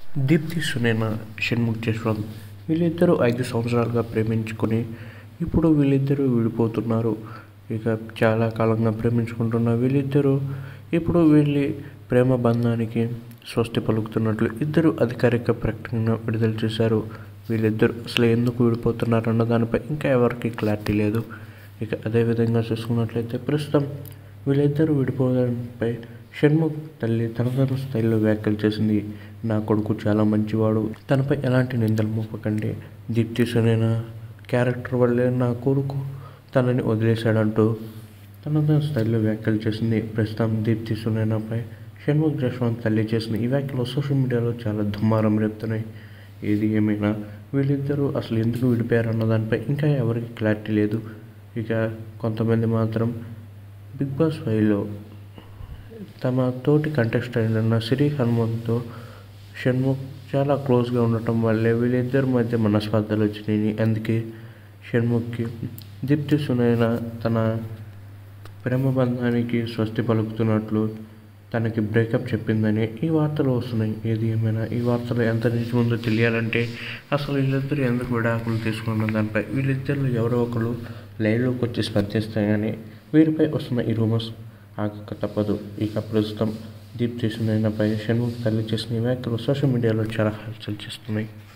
దీప్తి సునేనా షణ్ముఖ్ జశ్వంత్ వీళ్ళిద్దరూ ఐదు సంవత్సరాలుగా ప్రేమించుకొని ఇప్పుడు వీళ్ళిద్దరూ విడిపోతున్నారు ఇక చాలా కాలంగా ప్రేమించుకుంటున్న వీళ్ళిద్దరూ ఇప్పుడు వీళ్ళ ప్రేమ బంధానికి స్వస్తి పలుకుతున్నట్లు ఇద్దరు అధికారిక ప్రకటన విడుదల చేశారు వీళ్ళిద్దరూ అసలు ఎందుకు విడిపోతున్నారు అన్న దానిపై ఇంకా ఎవరికి క్లారిటీ లేదు ఇక అదేవిధంగా చూసుకున్నట్లయితే ప్రస్తుతం వీళ్ళిద్దరూ విడిపోవడంపై షణ్ముఖ్ తల్లి తన తన స్టైల్లో వ్యాఖ్యలు చేసింది నా కొడుకు చాలా మంచివాడు తనపై ఎలాంటి నిందలు మోపకండి దీప్తి సునేనా క్యారెక్టర్ వల్లే నా కొడుకు తనని వదిలేశాడంటూ తన తన స్టైల్లో వ్యాఖ్యలు చేసింది ప్రస్తుతం దీప్తి సునేనాపై షణ్ముఖ్ జశ్వంత్ తల్లి చేసిన ఈ వ్యాఖ్యలు సోషల్ మీడియాలో చాలా దుమారం రేపుతున్నాయి ఏది ఏమైనా వీళ్ళిద్దరూ అసలు ఎందుకు విడిపోయారు అన్న దానిపై ఇంకా ఎవరికి క్లారిటీ లేదు ఇక కొంతమంది మాత్రం బిగ్ బాస్ ఫైవ్లో తమ తోటి కంటెస్టెంట్ అయిన సిరి హనుమంత్తో షణ్ముఖ్ చాలా క్లోజ్గా ఉండటం వల్లే వీళ్ళిద్దరి మధ్య మనస్పర్ధలు వచ్చినాయి అందుకే షణ్ముఖ్కి దీప్తి సునైన తన ప్రేమ బంధానికి స్వస్తి పలుకుతున్నట్లు తనకి బ్రేకప్ చెప్పిందని ఈ వార్తలు వస్తున్నాయి ఏది ఏమైనా ఈ వార్తలు ఎంత నిజముందో తెలియాలంటే అసలు వీళ్ళిద్దరు ఎందుకు విడాకులు తీసుకున్న దానిపై వీళ్ళిద్దరిలో ఎవరో ఒకరు లైవ్లోకి వచ్చి స్పందిస్తాయని వీరిపై వస్తున్న ఈ రూమర్స్ ఆగక తప్పదు ఇక ప్రస్తుతం దీప్ చేసిన పై షణ్ముఖ్ తల్లి చేసిన ఈ వ్యాఖ్యలు సోషల్ మీడియాలో చాలా హల్చల్ చేస్తున్నాయి